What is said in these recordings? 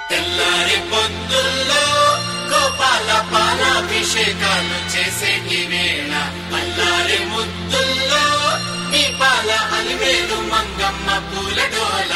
తెల్లారి పొద్దుల్లో గోపాల పాలాభిషేకాలు చేసేటి వేళ అల్లారి ముద్దుల్లో నీ పాల అలివేలు మంగమ్మ పూల డోల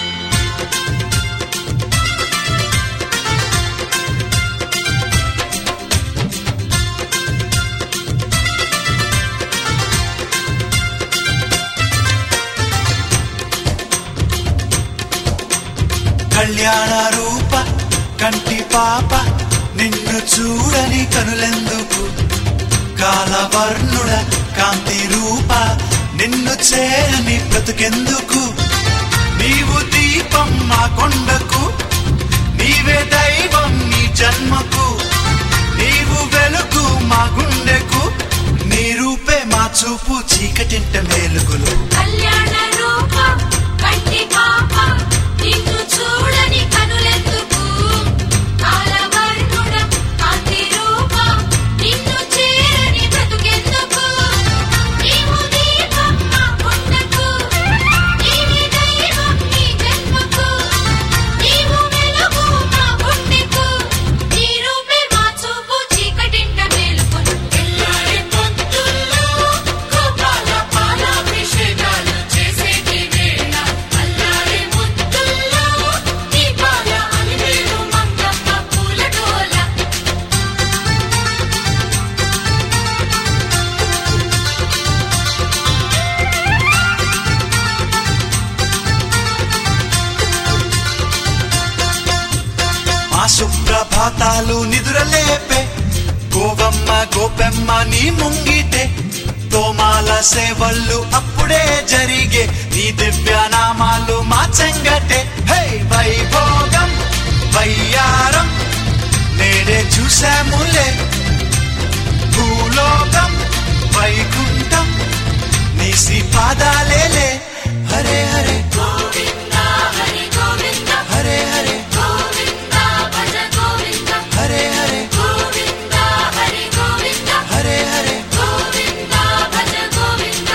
కళ్యాణ రూప కంటి పాప నిన్ను చూడని కనులెందుకు కాలవర్ణుడ కాంతి రూప నిన్ను చేరని బ్రతుకెందుకు నీవు దీపం మా కొండకు నీవే దైవం నీ జన్మకు నీవు వెలుగు మా గుండెకు నీ రూపే మా చూపు చీకటింట మేలుగులు కళ్యాణ రూప కంటి పాప నిన్ను చూడని కనులెందుకు కాలవర్ణుడ కాంతి రూప నిన్ను చేరని బ్రతుకెందుకు నీవు దీపం మా కొండకు నీవే దైవం నీ జన్మకు నీవు వెలుగు మా గుండెకు నీ రూపే మా చూపు చీకటింట మేలుకొను తెల్లారి పొద్దుల్లో గోపాల పాలాభిషేకాలు చేసేటి వేళ అల్లారి ముద్దుల్లో నీ పాల అలివేలు మంగమ్మ పూల డోల మా సుప్రభాతాలు నిదురలేపే గోవమ్మ గోపెమ్మ నీ ముంగిటే తోమాల సేవళ్ళు అప్పుడే జరిగే నీ దివ్యనామాలు మా చెంగటే హే వైభోగం వయ్యారం నేడే చూసాములే భూలోకం వైకుంఠం నీ శ్రీ పాదాలేలే హరే హరే గోవింద హరి గోవింద హరే హరే గోవింద భజ గోవింద హరే హరే గోవింద హరి గోవింద హరే హరే గోవింద భజ గోవింద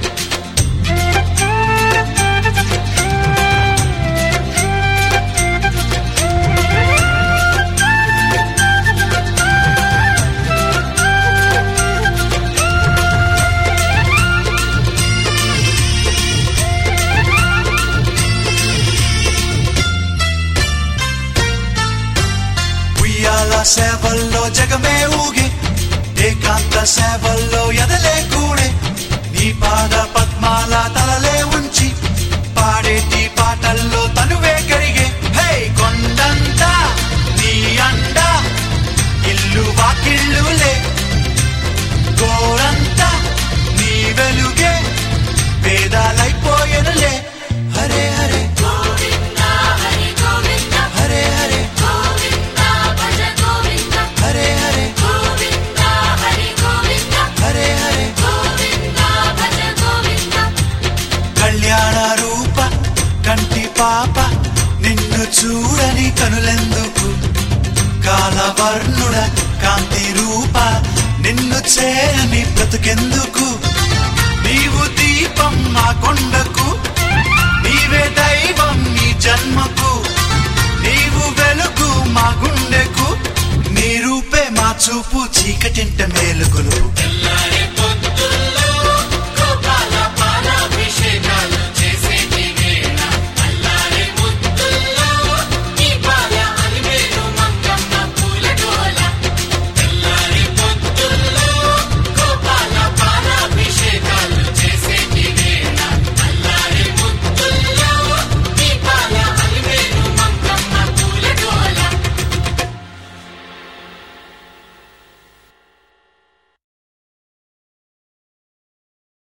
ఉయ్యాల సేవల్లో జగమే ఊగే ఏకాంత సేవల్లో ఎదలే కూడే నీ పాద పద్మాల తలలే ఉంచి పాడేటి పాటల్లో తనువే కరిగే హే కొండంతా నీ అండ ఇల్లు వాకిళ్ళులే గోరంతా నీ వెలుగే వేదాలైపోయెనులే హరే హరే గోవింద హరి గోవింద హరే హరే గోవింద భజ గోవింద హరే హరే గోవింద హరి గోవింద హరే హరే గోవింద భజ గోవింద కళ్యాణ రూప కంటి పాప నిన్ను చూడని కనులెందుకు కాలవర్ణుడ కాంతి రూప నిన్ను చేరని బ్రతుకెందుకు నీవు దీపం మా కొండకు నీవే దైవం